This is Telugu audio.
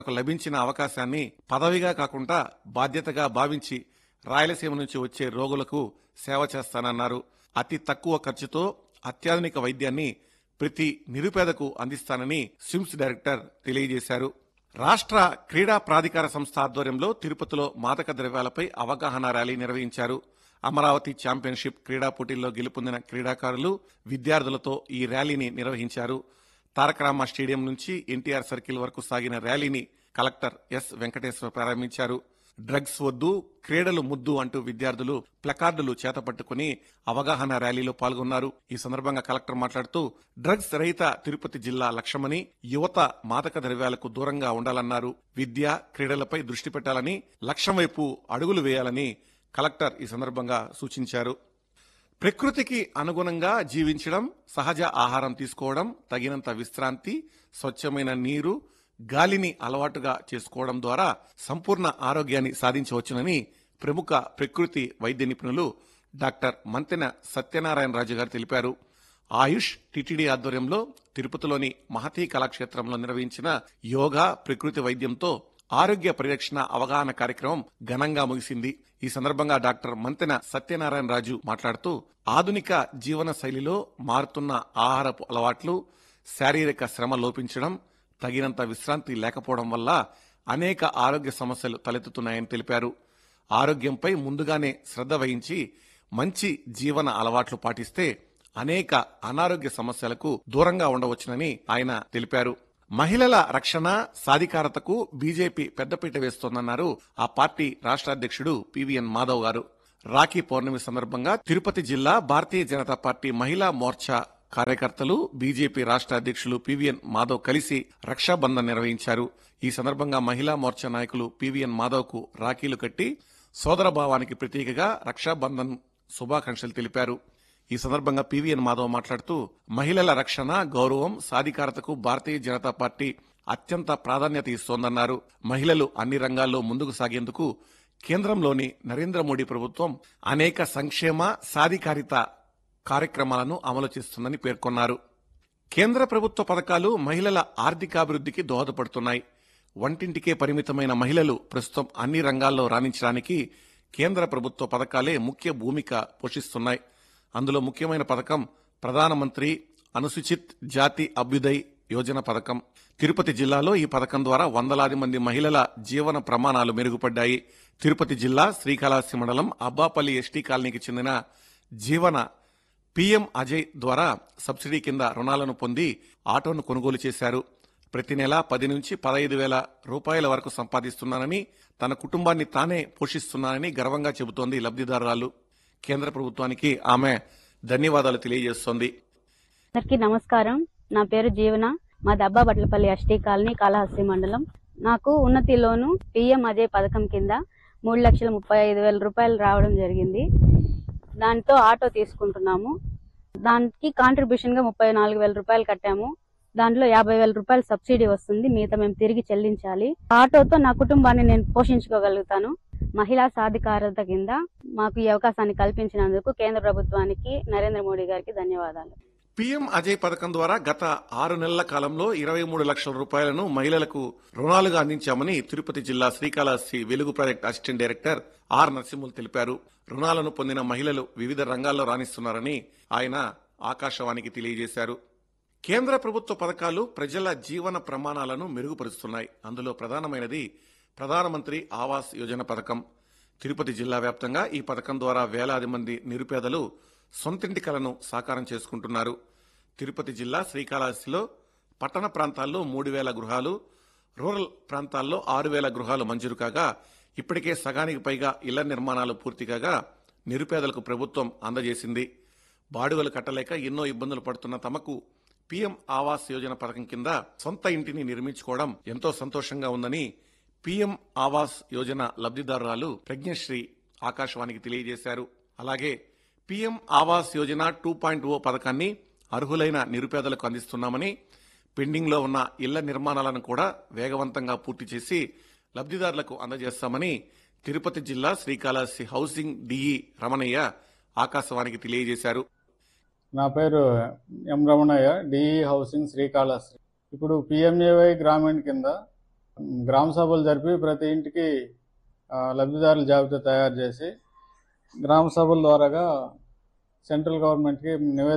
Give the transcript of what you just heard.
లభించిన అవకాశాన్ని పదవిగా కాకుండా బాధ్యతగా భావించి రాయలసీమ నుంచి వచ్చే రోగులకు సేవ చేస్తానన్నారు అతి తక్కువ ఖర్చుతో అత్యాధునిక వైద్యాన్ని ప్రతి నిరుపేదకు అందిస్తానని సిమ్స్ డైరెక్టర్ తెలియజేశారు రాష్ట్ర క్రీడా ప్రాధికార సంస్థ ఆధ్వర్యంలో తిరుపతిలో మాదక ద్రవ్యాలపై అవగాహన ర్యాలీ నిర్వహించారు అమరావతి ఛాంపియన్షిప్ క్రీడా పోటీల్లో గెలుపొందిన క్రీడాకారులు విద్యార్థులతో ఈ ర్యాలీని నిర్వహించారు తారకరామ స్టేడియం నుంచి ఎన్టీఆర్ సర్కిల్ వరకు సాగిన ర్యాలీని కలెక్టర్ ఎస్ వెంకటేశ్వర ప్రారంభించారు డ్రగ్స్ వద్దు క్రీడలు ముద్దు అంటూ విద్యార్థులు ప్లకార్డులు చేతపట్టుకుని అవగాహన ర్యాలీలో పాల్గొన్నారు ఈ సందర్భంగా కలెక్టర్ మాట్లాడుతూ డ్రగ్స్ రహిత తిరుపతి జిల్లా లక్ష్యమని యువత మాదక ద్రవ్యాలకు దూరంగా ఉండాలన్నారు విద్య క్రీడలపై దృష్టి పెట్టాలని లక్ష్యం వైపు అడుగులు వేయాలని కలెక్టర్ ఈ సందర్భంగా సూచించారు ప్రకృతికి అనుగుణంగా జీవించడం సహజ ఆహారం తీసుకోవడం తగినంత విశ్రాంతి స్వచ్ఛమైన నీరు గాలిని అలవాటుగా చేసుకోవడం ద్వారా సంపూర్ణ ఆరోగ్యాన్ని సాధించవచ్చునని ప్రముఖ ప్రకృతి వైద్య నిపుణులు డాక్టర్ మంతెన సత్యనారాయణ రాజు గారు తెలిపారు ఆయుష్ టిటిడి ఆధ్వర్యంలో తిరుపతిలోని మహతీ కళాక్షేత్రంలో నిర్వహించిన యోగా ప్రకృతి వైద్యంతో ఆరోగ్య పరిరక్షణ అవగాహన కార్యక్రమం ఘనంగా ముగిసింది ఈ సందర్భంగా డాక్టర్ మంతెన సత్యనారాయణ రాజు మాట్లాడుతూ ఆధునిక జీవన శైలిలో మారుతున్న ఆహారపు అలవాట్లు శారీరక శ్రమ లోపించడం తగినంత విశ్రాంతి లేకపోవడం వల్ల అనేక ఆరోగ్య సమస్యలు తలెత్తుతున్నాయని తెలిపారు ఆరోగ్యంపై ముందుగానే శ్రద్ధ వహించి మంచి జీవన అలవాట్లు పాటిస్తే అనేక అనారోగ్య సమస్యలకు దూరంగా ఉండవచ్చునని ఆయన తెలిపారు మహిళల రక్షణ సాధికారతకు బీజేపీ పెద్దపీట వేస్తోందన్నారు ఆ పార్టీ రాష్ట్ర అధ్యక్షుడు పివిఎన్ మాధవ్ గారు రాఖీ పౌర్ణమి సందర్భంగా తిరుపతి జిల్లా భారతీయ జనతా పార్టీ మహిళా మోర్చా కార్యకర్తలు బీజేపీ రాష్ట్ర అధ్యక్షులు పివిఎన్ మాధవ్ కలిసి రక్షాబంధన్ నిర్వహించారు ఈ సందర్భంగా మహిళా మోర్చా నాయకులు పివిఎన్ మాధవ్ కు రాఖీలు కట్టి సోదరభావానికి ప్రతీకగా రక్షాబంధన్ శుభాకాంక్షలు తెలిపారు ఈ సందర్భంగా పివిఎన్ మాధవ్ మాట్లాడుతూ మహిళల రక్షణ గౌరవం సాధికారతకు భారతీయ జనతా పార్టీ అత్యంత ప్రాధాన్యత ఇస్తోందన్నారు మహిళలు అన్ని రంగాల్లో ముందుకు సాగేందుకు కేంద్రంలోని నరేంద్ర మోడీ ప్రభుత్వం అనేక సంక్షేమ సాధికారిత కార్యక్రమాలను అమలు చేస్తుందని పేర్కొన్నారు కేంద్ర ప్రభుత్వ పథకాలు మహిళల ఆర్థికాభివృద్ధికి దోహదపడుతున్నాయి వంటింటికే పరిమితమైన మహిళలు ప్రస్తుతం అన్ని రంగాల్లో రాణించడానికి కేంద్ర ప్రభుత్వ పథకాలే ముఖ్య భూమిక పోషిస్తున్నాయి అందులో ముఖ్యమైన పథకం ప్రధానమంత్రి అనుసూచిత్ జాతి అభ్యుదయ్ యోజన పథకం తిరుపతి జిల్లాలో ఈ పథకం ద్వారా వందలాది మంది మహిళల జీవన ప్రమాణాలు మెరుగుపడ్డాయి తిరుపతి జిల్లా శ్రీకాళహస్తి మండలం అబ్బాపల్లి ఎస్టీ కాలనీకి చెందిన జీవన పీఎం అజయ్ ద్వారా సబ్సిడీ కింద రుణాలను పొంది ఆటోను కొనుగోలు చేశారు ప్రతి నెల పది నుంచి పదహైదు వేల రూపాయల వరకు సంపాదిస్తున్నానని తన కుటుంబాన్ని తానే పోషిస్తున్నానని గర్వంగా చెబుతోంది లబ్ధిదారురాలు కేంద్ర ప్రభుత్వానికి ఆమె ధన్యవాదాలు తెలియజేస్తోంది అందరికీ నమస్కారం నా పేరు జీవన మా దబ్బా బట్లపల్లి ఎస్టీ కాలనీ కాళహస్తి మండలం నాకు ఉన్నతి లోను పిఎం అజయ్ పథకం కింద మూడు లక్షల ముప్పై ఐదు వేల రూపాయలు రావడం జరిగింది దాంతో ఆటో తీసుకుంటున్నాము దానికి కాంట్రిబ్యూషన్ గా ముప్పై నాలుగు వేల రూపాయలు కట్టాము దాంట్లో యాభై వేల రూపాయలు సబ్సిడీ వస్తుంది మిగతా మేము తిరిగి చెల్లించాలి ఆటోతో నా కుటుంబాన్ని నేను పోషించుకోగలుగుతాను మహిళా సాధికారత కింద మాకు ఈ అవకాశాన్ని కల్పించినందుకు కేంద్ర ప్రభుత్వానికి నరేంద్ర మోడీ గారికి ధన్యవాదాలు పీఎం అజయ్ పథకం ద్వారా గత ఆరు నెలల కాలంలో ఇరవై మూడు లక్షల రూపాయలను మహిళలకు రుణాలుగా అందించామని తిరుపతి జిల్లా Srikalahasti Velugu project assistant director R Narasimhulu తెలిపారు రుణాలను పొందిన మహిళలు వివిధ రంగాల్లో రాణిస్తున్నారని ఆయన ఆకాశవాణికి తెలియజేశారు కేంద్ర ప్రభుత్వ పథకాలు ప్రజల జీవన ప్రమాణాలను మెరుగుపరుస్తున్నాయి అందులో ప్రధానమైనది ప్రధానమంత్రి ఆవాస్ యోజన పథకం తిరుపతి జిల్లా వ్యాప్తంగా ఈ పథకం ద్వారా వేలాది మంది నిరుపేదలు సొంతింటి కలను సాకారం చేసుకుంటున్నారు తిరుపతి జిల్లా శ్రీకాళహస్తిలో పట్టణ ప్రాంతాల్లో మూడు వేల గృహాలు రూరల్ ప్రాంతాల్లో ఆరు వేల గృహాలు మంజూరు కాగా ఇప్పటికే సగానికి పైగా ఇళ్ల నిర్మాణాలు పూర్తి కాగా నిరుపేదలకు ప్రభుత్వం అందజేసింది బాడుగలు కట్టలేక ఎన్నో ఇబ్బందులు పడుతున్న తమకు పీఎం ఆవాస్ యోజన పథకం కింద సొంత ఇంటిని నిర్మించుకోవడం ఎంతో సంతోషంగా ఉందని పీఎం ఆవాస్ యోజన లబ్ధిదారురాలు ప్రజ్ఞశ్రీ ఆకాశవాణికి తెలియజేశారు అలాగే PM Awas Yojana two point O పథకాన్ని అర్హులైన నిరుపేదలకు అందిస్తున్నామని పెండింగ్ లో ఉన్న ఇళ్ల నిర్మాణాలను కూడా వేగవంతంగా పూర్తి చేసి లబ్ధిదారులకు అందజేస్తామని తిరుపతి జిల్లా శ్రీకాళహస్తి హౌసింగ్ డిఈ రమణయ్య ఆకాశవాణికి తెలియజేశారు నా పేరు M Ramanaiah DE housing Srikalahasti ఇప్పుడు పిఎంఏవై గ్రామీణ కింద గ్రామ సభలు జరిపి ప్రతి ఇంటికి ఆ, లబ్ధిదారుల జాబితా తయారు చేసి గ్రామ సభల ద్వారాగా సెంట్రల్ గవర్నమెంట్కి నివేదిక